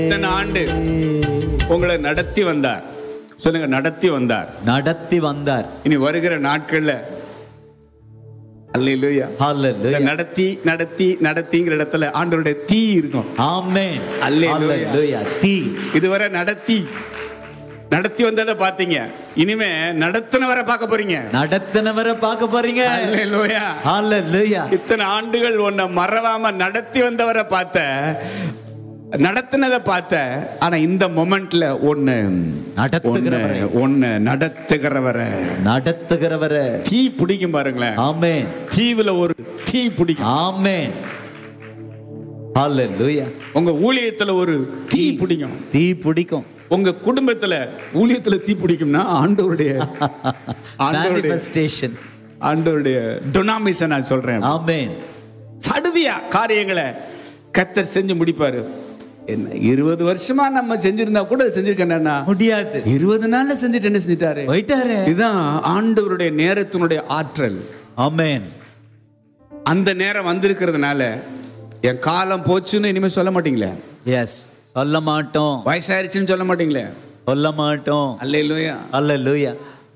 இத்தனை ஆண்டு உங்களை நடத்தி வந்தார் சொல்லுங்க நடத்தி வந்தார் நடத்தி வந்தார் இனி வருகிற நாட்கள்ல அல்லேலூயா இந்த ஹalleluya நடத்தி நடத்தி நடத்திங்கிற இடத்துல ஆண்டவருடைய தீ இருக்கும் ஆமென் அல்லேலூயா. ஹalleluya தீ இதுவரை நடத்தி நடத்தி வந்ததை பாத்தீங்க இனிமே நடத்தினவரை பார்க்க போறீங்க நடத்தினவரை பார்க்க போறீங்க அல்லேலூயா ஹalleluya இத்தனை ஆண்டுகள் உன்னை மறவாம நடத்தி வந்தவரை பார்த்த நடத்தினதை பார்த்த ஆனா இந்த மொமெண்ட்ல ஒண்ணு நடத்துகிறவரை. ஒண்ணு ஒண்ணு நடத்துகிறவரை நடத்துகிறவரை தீ பிடிக்கும் பாருங்களேன் ஆமென் தீவுல ஒரு தீ பிடிக்கும் ஆமென் ஹalleluya உங்க ஊழியத்துல ஒரு தீ பிடிக்கும் தீ பிடிக்கும் உங்க குடும்பத்துல ஊழியத்துல தீ பிடிக்கும்னா ஆண்டவருடைய ஆண்டவருடைய manifestation ஆண்டவருடைய டொனாமிஸை நான் சொல்றேன் ஆமென் சடுதியா காரியங்களை கத்தர் செஞ்சு முடிப்பாரு என்ன இருபது வருஷமா நம்ம செஞ்சிருந்தா கூட அதை செஞ்சிருக்கேன்னா முடியாது இருபது நாள்ல செஞ்சுட்டு என்ன செஞ்சிட்டாரு போயிட்டாரு இதுதான் ஆண்டவருடைய நேரத்தினுடைய ஆற்றல் ஆமென் அந்த நேரம் வந்திருக்கிறதுனால என் காலம் போச்சுன்னு இனிமே சொல்ல மாட்டீங்களே எஸ் சொல்ல மாட்டோம் வயசாயிருச்சுன்னு சொல்ல மாட்டீங்களே சொல்ல மாட்டோம் அல்லேலூயா ஹalleluya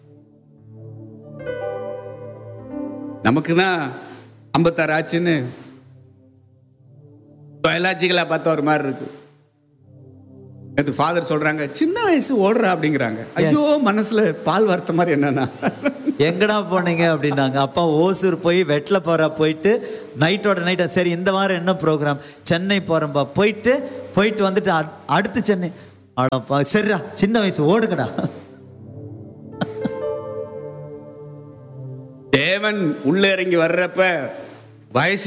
நமக்கு தான் ஐம்பத்தாறு ஆச்சுன்னு பயாலஜிக்கலாக பார்த்தா ஒரு மாதிரி இருக்கு நேற்று ஃபாதர் சொல்றாங்க சின்ன வயசு ஓடுறா அப்படிங்கிறாங்க ஐயோ மனசுல பால் வார்த்த மாதிரி என்னன்னா எங்கடா போனீங்க அப்படின்னாங்க அப்பா ஓசூர் போய் வெட்டில போறா போயிட்டு நைட்டோட நைட்டா சரி இந்த வாரம் என்ன ப்ரோக்ராம் சென்னை போறேன்பா போயிட்டு போயிட்டு வந்துட்டு அட்- அடுத்து சென்னை அடப்பா சரிடா சின்ன வயசு ஓடுங்கடா தேவன் உள்ள இறங்கி வர்றப்ப வயசு